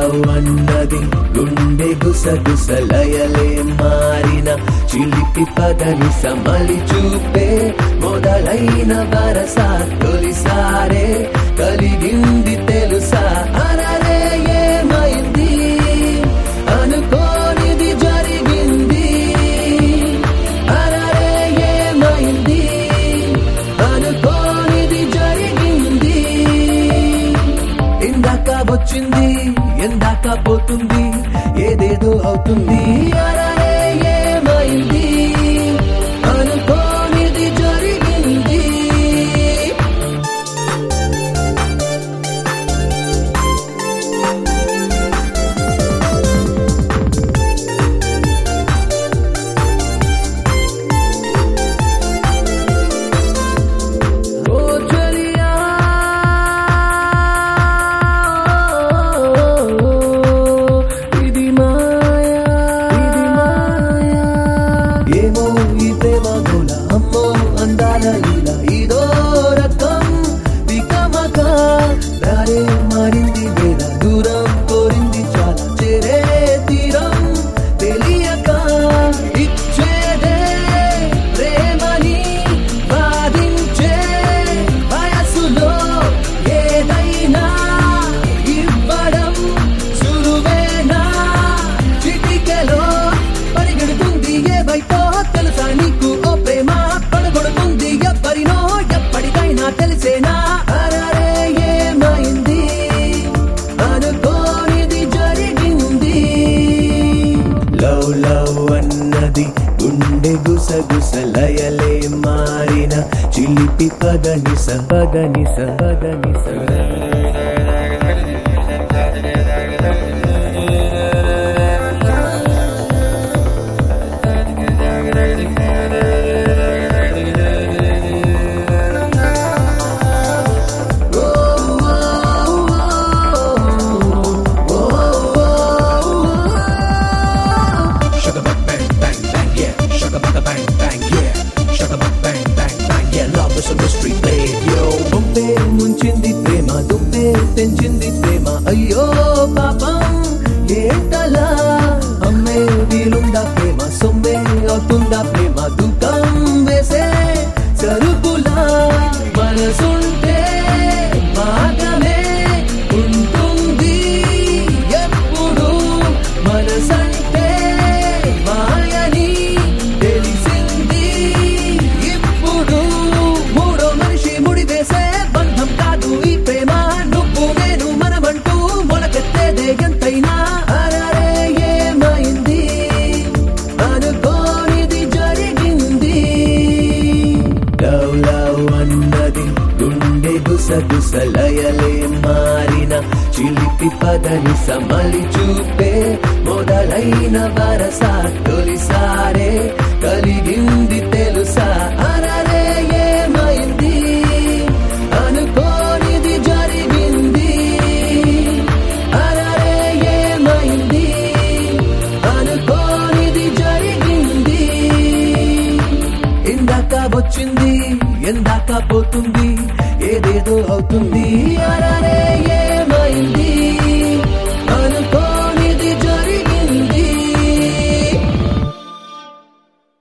Love అన్నది గుండె గుసగుసలయలే మారిన చిలిపి పదని సమలి చూపే మొదలైన వరస తొలిసారే కలిగింది తెలుసా అరరే ఏమైంది అనుకోనిది జరిగింది అరరే ఏమైంది అనుకోనిది జరిగింది ఇందాక వచ్చింది ఎందాక పోతుంది ఏదేదో అవుతుంది అరరే ఏమైంది అనుకోనిది జరిగింది ఓ చలియా ఇది మాయా ఇది మాయా ఏమో ఈ ప్రేమ గోల అమ్మో అందాల లీల ఇదో రకం పికమక దారే మారింది వేళ దూరం కోరింది చాలా చేరే తీరం తెలియక ఇచ్చేదే ప్రేమని బాధించే వయసులో ఏదైనా ఇవ్వడం సులువేనా చిటికెలో పరిగెడుతుంది ఏ వైపో తెలుసా నీకు ఓ ప్రేమ పడగొడుతుంది ఎవ్వరినో ఎప్పటికైనా తెలిసేనా అరరే ఏమైంది అనుకోనిది జరిగింది లవ్ లవ్ అన్నది గుండె గుసగుసలయలే మారిన చిలిపి పదనిస పదనిస పదనిస Shaka bang bang bang bang yeah. Shaka bang bang bang yeah. Shaka bang bang bang bang yeah. Love is a mystery babe yo. Bombay ముంచింది ప్రేమ దుబ్బే తెంచింది ప్రేమ అయ్యో పాపం ఏటలా అమ్మే వీలుందా ప్రేమ సొమ్మే అవుతుందా ప్రేమ దుఃఖం వేసే సరుకులా మనసుంటే మాటమే ఉంటుంది ఎప్పుడు మనసంటే మాయని తెలిసింది ఇప్పుడు మూడో మనిషి ముడివేసే బంధం కాదు ఈ ప్రేమ నువ్వు నేను మనమంటూ మొలకెత్తేదే ఎంతైనా అరరే ఏమైంది అనుకోనిది జరిగింది లవ్ లవ్ అన్నది గుండె గుసగుసలయలే మారిన చిలిపి పదని సమలి చూపే మొదలైన వరస తొలిసారే కలిగింది తెలుసా అరరే ఏమైంది అనుకోనిది జరిగింది అరరే ఏమైంది అనుకోనిది జరిగింది ఇందాక వచ్చింది ఎందాక పోతుంది ఏదేదో అవుతుంది అరరే ఏమైంది